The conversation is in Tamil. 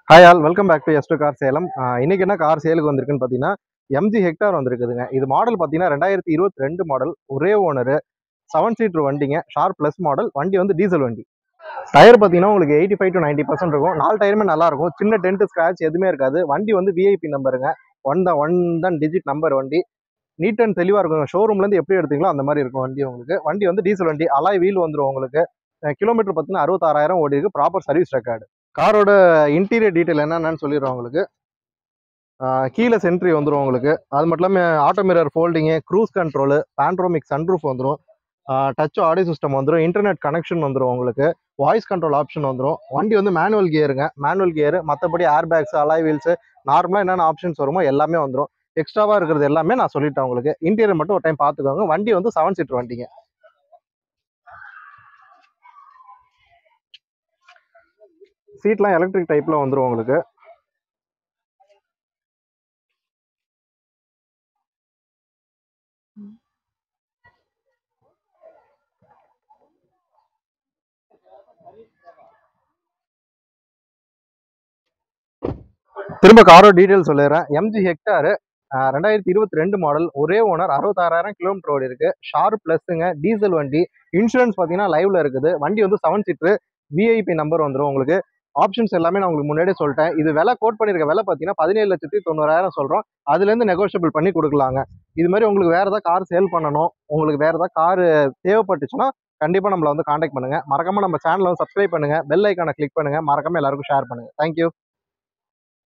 hi all welcome back to S car Salem ஆஹ் இன்னைக்கு என்ன கார் சேலுக்கு வந்திருக்குன்னு பார்த்தீங்கன்னா எம்ஜி ஹெக்டார் வந்திருக்குதுங்க இது மாடல் பார்த்தீங்கன்னா ரெண்டாயிரத்தி இருபத்தி ரெண்டு மாடல் ஒரே ஓனரு செவன் சீட்டர் வண்டிங்க ஷார்ப் ப்ளஸ் மாடல் வண்டி வந்து டீசல் வண்டி டயர் பார்த்தீங்கன்னா உங்களுக்கு eighty five to ninety percent இருக்கும் நாலு டயருமே நல்லா இருக்கும் சின்ன டென்ட் ஸ்க்ராட்ச் எதுவுமே இருக்காது வண்டி வந்து விஐபி நம்பருங்க ஒன் தான் ஒன் தான் டிஜிட் நம்பர் வண்டி நீட் அண்ட் தெளிவாக இருக்குங்க ஷோரூம்லேருந்து எப்படி எடுத்தீங்களோ அந்த மாதிரி இருக்கும் வண்டி உங்களுக்கு வண்டி வந்து டீசல் வண்டி அலாய் வீல் வந்துடும் உங்களுக்கு கிலோமீட்டர் பார்த்தீங்கன்னா அறுபத்தாறாயிரம் ஓடி இருக்கு ப்ராப்பர் சர்வீஸ் ரெக்கார்டு காரோட இன்டீரியர் டீட்டெயில் என்னென்னு சொல்லிடுறோம் உங்களுக்கு ஆஹ் கீழே சென்ட்ரி வந்துடும் உங்களுக்கு அது மட்டும் இல்லாமல் auto mirror folding cruise control panoramic sunroof வந்துடும் டச் ஆடியோ சிஸ்டம் வந்துடும் இன்டர்நெட் கனெக்ஷன் வந்துடும் உங்களுக்கு வாய்ஸ் கண்ட்ரோல் ஆப்ஷன் வந்துடும் வண்டி வந்து மேனுவல் கியருங்க மேனுவல் கியர் மற்றபடி ஏர் பேக்ஸ் அலாய் வீல்ஸு நார்மலாக என்னென்ன ஆப்ஷன்ஸ் வருமோ எல்லாமே வந்துடும் எக்ஸ்ட்ராவாக இருக்கிறது எல்லாமே நான் சொல்லிட்டேன் உங்களுக்கு இன்டீரியர் மட்டும் ஒரு டைம் பார்த்துக்கோங்க வண்டி வந்து செவன் சீட்டர் வண்டிங்க சீட்லாம் எலக்ட்ரிக் டைப்பில் வந்துடும் உங்களுக்கு திரும்ப காரோட டீட்டெயில் சொல்லிடுறேன் எம்ஜி ஹெக்டார் ரெண்டாயிரத்தி இருபத்தி ரெண்டு மாடல் ஒரே ஓனர் அறுபத்தாறாயிரம் கிலோமீட்டர் ஓடி இருக்கு ஷார்ப் ப்ளஸ்ஸுங்க டீசல் வண்டி இன்சூரன்ஸ் பார்த்தீங்கன்னா லைவ்ல இருக்குது வண்டி வந்து செவன் சீட்ரு விஐபி நம்பர் வந்துடும் உங்களுக்கு ஆப்ஷன்ஸ் எல்லாமே நான் உங்களுக்கு முன்னாடியே சொல்லிட்டேன் இது விலை கோட் பண்ணியிருக்க விலை பார்த்தீங்கன்னா பதினேழு லட்சத்தி தொண்ணூறாயிரம் சொல்கிறோம் அதுலேருந்து நெகோஷியபிள் பண்ணி கொடுக்கலாங்க இது மாதிரி உங்களுக்கு வேறு ஏதாவது கார் சேல் பண்ணணும் உங்களுக்கு வேறு ஏதாவது கார் தேவைப்பட்டுச்சுன்னா கண்டிப்பாக நம்மளை வந்து காண்டாக்ட் பண்ணுங்க மறக்காம நம்ம சேனலை வந்து சப்ஸ்கிரைப் பண்ணுங்க பெல் ஐக்கானை கிளிக் பண்ணுங்க மறக்காம எல்லாருக்கும் ஷேர் பண்ணுங்க தேங்க்யூ